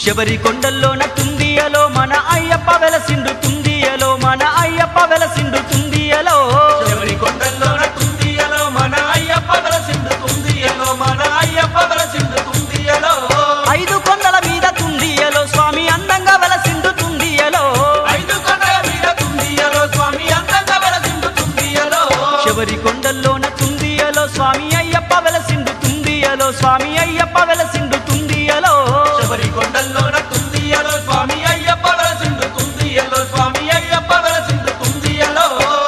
శబరి కొండల్లోన తుందియలో మన అయ్యప్ప వెలసిండు తుందియలో మన అయ్యప్ప వెలసిండు తుందియలో శబరి కొండల్లోన తుందియలో మన అయ్యప్ప వెలసిండు తుందియలో మన అయ్యప్ప వెలసిండు తుందియలో ఐదు కొండల మీద తుందియలో స్వామి అందంగా వెలసిండు తుందియలో ఐదు కొండల మీద తుందియలో స్వామి అందంగా వెలసిండు తుందియలో శబరి కొండల్లోన తుందియలో స్వామి అయ్యప్ప వెలసిండు తుందియలో స్వామి అయ్యప్ప వెలసిండు తుందియలో శబరి కొండల్లోన తుందియలో స్వామి అయ్యప్ప వెలసిండు తుందియలో స్వామి అయ్యప్ప వెలసిండు తుందియలో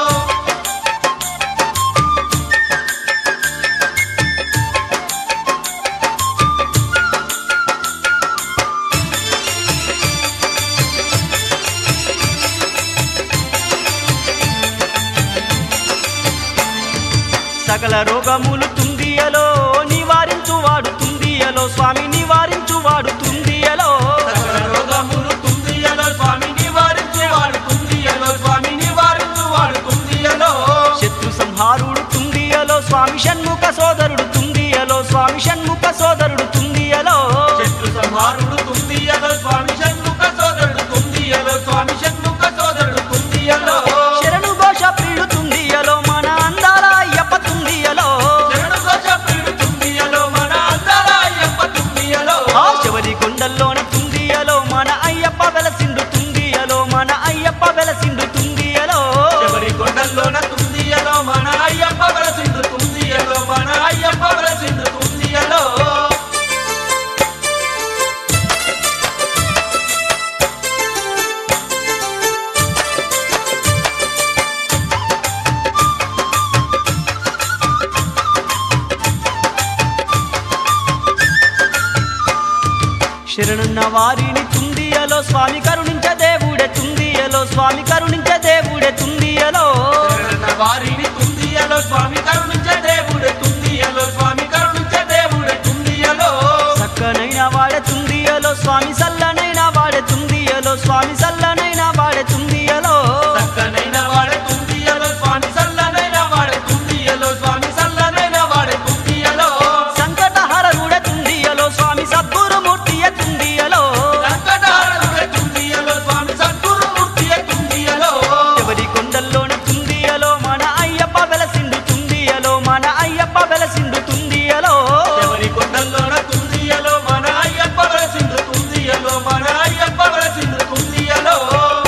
సకల రోగములు తుందియలో నివారించువాడు తుందియలో స్వామి నివారించువాడు తుందియలో సకల రోగములు తుందియలో స్వామి నివారించువాడు తుందియలో స్వామి నివారించువాడు తుందియలో శత్రు సంహారుడు తుందియలో స్వామి షణ్ముఖ సోదరుడు తుందియలో స్వామి షణ్ముఖ సోదరుడు తుందియలో శత్రు సంహారుడు తుందియలో స్వామి షణ్ముఖ సోదరుడు తుందియలో స్వామి షణ్ముఖ సోదరుడు తుందియలో శరణు ఘోష ప్రియుడు తుందియలో మన అందాల అయ్యప్ప తుందియలో శరణు ఘోష ప్రియుడు తుందియలో మన అందాల అయ్యప్ప తుందియలో ఆ శబరి కొండల్లోన తుందియలో మన అయ్యప్ప వెలసిండు తుందియలో మన అయ్యప్ప వెలసిండు తుందియలో శబరి కొండల్లోన తుందియలో మన అయ్యప్ప వెలసిండు తుందియలో మన అయ్యప్ప వెలసిండు తుందియలో శరణున్న వారిని తుందియలో స్వామి కరుణించ దేవుడే తుందియలో స్వామి కరుణించ దేవుడే తుందియలో శరణ వారిని తుందియలో స్వామి కరుణించే దేవుడే తుందియలో స్వామి కరుణించే దేవుడే తుందియలో చక్కనైన వాడే తుందియలో స్వామి సల్లనైన వాడే తుందియలో స్వామి సల్లనైన వాడే తుందియలో చక్కనైన వాడే తుందియలో స్వామి సల్లనైన వాడే తుందియలో స్వామి సల్లనైన వాడే తుందియలో సంకటహరుడే తుందియలో స్వామి సద్గురుమూర్తియ తుందియలో సంకటహారుడే తుందియలో స్వామి సద్గురుమూర్తియే తుందియలో ఎవరి కొండల్లోన తుందియలో మన అయ్యప్ప వెలసిండు తుందియలో మన అయ్యప్ప వెలసిండు తుందియలో ఎవరి కొండల్లోన తుందియలో మన అయ్యప్ప వెలసిండు తుందియలో మన అయ్యప్ప వెలసిండు తుందియలో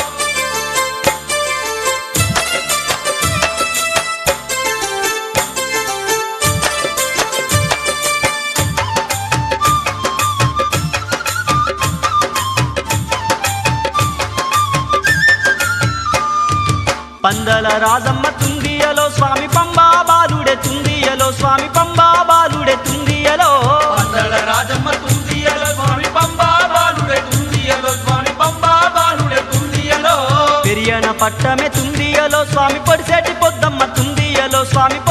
పందల రాజమ్మ తుందియలో స్వామి పంబా బాలుడే తుందియలో స్వామి పంబా బాలుడే తుందియలో పందల రాజమ్మ తుందియలో స్వామి పంబా బాలుడే తుందియలో స్వామి పంబా బాలుడే తుందియలో పెరియన పట్టమే తుందియలో స్వామి పొడిసేటి పొద్దమ్మ తుందియలో స్వామి